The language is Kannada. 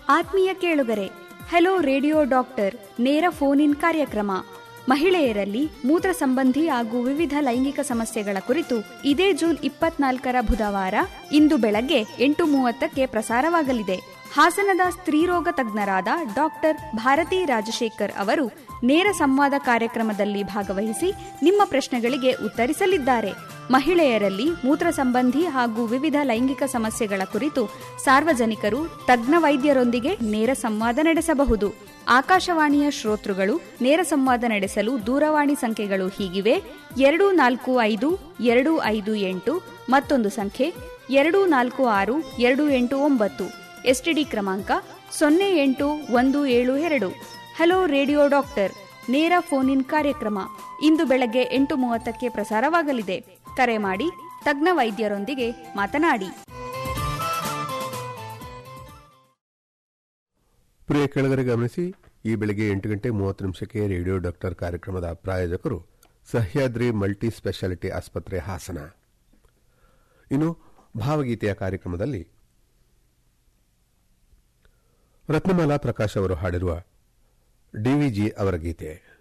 ಆತ್ಮೀಯ ಕೇಳುಗರೆ ಹೆಲೋ ರೇಡಿಯೋ ಡಾಕ್ಟರ್ ನೇರ ಫೋನ್ ಇನ್ ಕಾರ್ಯಕ್ರಮ ಮಹಿಳೆಯರಲ್ಲಿ ಮೂತ್ರ ಸಂಬಂಧಿ ಹಾಗೂ ವಿವಿಧ ಲೈಂಗಿಕ ಸಮಸ್ಯೆಗಳ ಕುರಿತು ಇದೇ ಜೂನ್ ಇಪ್ಪತ್ನಾಲ್ಕರ ಬುಧವಾರ ಇಂದು ಬೆಳಗ್ಗೆ ಎಂಟು ಮೂವತ್ತಕ್ಕೆ ಪ್ರಸಾರವಾಗಲಿದೆ ಹಾಸನದ ಸ್ತ್ರೀರೋಗ ತಜ್ಞರಾದ ಡಾಕ್ಟರ್ ಭಾರತಿ ರಾಜಶೇಖರ್ ಅವರು ನೇರ ಸಂವಾದ ಕಾರ್ಯಕ್ರಮದಲ್ಲಿ ಭಾಗವಹಿಸಿ ನಿಮ್ಮ ಪ್ರಶ್ನೆಗಳಿಗೆ ಉತ್ತರಿಸಲಿದ್ದಾರೆ ಮಹಿಳೆಯರಲ್ಲಿ ಮೂತ್ರ ಸಂಬಂಧಿ ಹಾಗೂ ವಿವಿಧ ಲೈಂಗಿಕ ಸಮಸ್ಯೆಗಳ ಕುರಿತು ಸಾರ್ವಜನಿಕರು ತಜ್ಞ ವೈದ್ಯರೊಂದಿಗೆ ನೇರ ಸಂವಾದ ನಡೆಸಬಹುದು ಆಕಾಶವಾಣಿಯ ಶ್ರೋತೃಗಳು ನೇರ ಸಂವಾದ ನಡೆಸಲು ದೂರವಾಣಿ ಸಂಖ್ಯೆಗಳು ಹೀಗಿವೆ ಎರಡು ನಾಲ್ಕು ಐದು ಎರಡು ಐದು ಎಂಟು ಮತ್ತೊಂದು ಸಂಖ್ಯೆ ಎರಡು ನಾಲ್ಕು ಆರು ಎರಡು ಎಂಟು ಒಂಬತ್ತು ಎಸ್ಟಿಡಿ ಕ್ರಮಾಂಕ ಸೊನ್ನೆ ಎಂಟು ಒಂದು ಏಳು ಎರಡು ಹಲೋ ರೇಡಿಯೋ ಡಾಕ್ಟರ್ ನೇರ ಫೋನ್ ಇನ್ ಕಾರ್ಯಕ್ರಮ ಇಂದು ಬೆಳಗ್ಗೆ ಎಂಟು ಮೂವತ್ತಕ್ಕೆ ಪ್ರಸಾರವಾಗಲಿದೆ ಕರೆ ಮಾಡಿ ತಜ್ಞ ವೈದ್ಯರೊಂದಿಗೆ ಮಾತನಾಡಿ ಪ್ರಿಯ ಕೆಳಗರೆ ಗಮನಿಸಿ ಈ ಬೆಳಿಗ್ಗೆ ಎಂಟು ಗಂಟೆ ಮೂವತ್ತು ನಿಮಿಷಕ್ಕೆ ರೇಡಿಯೋ ಡಾಕ್ಟರ್ ಕಾರ್ಯಕ್ರಮದ ಪ್ರಾಯೋಜಕರು ಸಹ್ಯಾದ್ರಿ ಮಲ್ಟಿ ಸ್ಪೆಷಾಲಿಟಿ ಆಸ್ಪತ್ರೆ ಹಾಸನ ಇನ್ನು ಭಾವಗೀತೆಯ ಕಾರ್ಯಕ್ರಮದಲ್ಲಿ ರತ್ನಮಾಲಾ ಪ್ರಕಾಶ್ ಅವರು ಹಾಡಿರುವ ಡಿವಿಜಿ ಅವರ ಗೀತೆ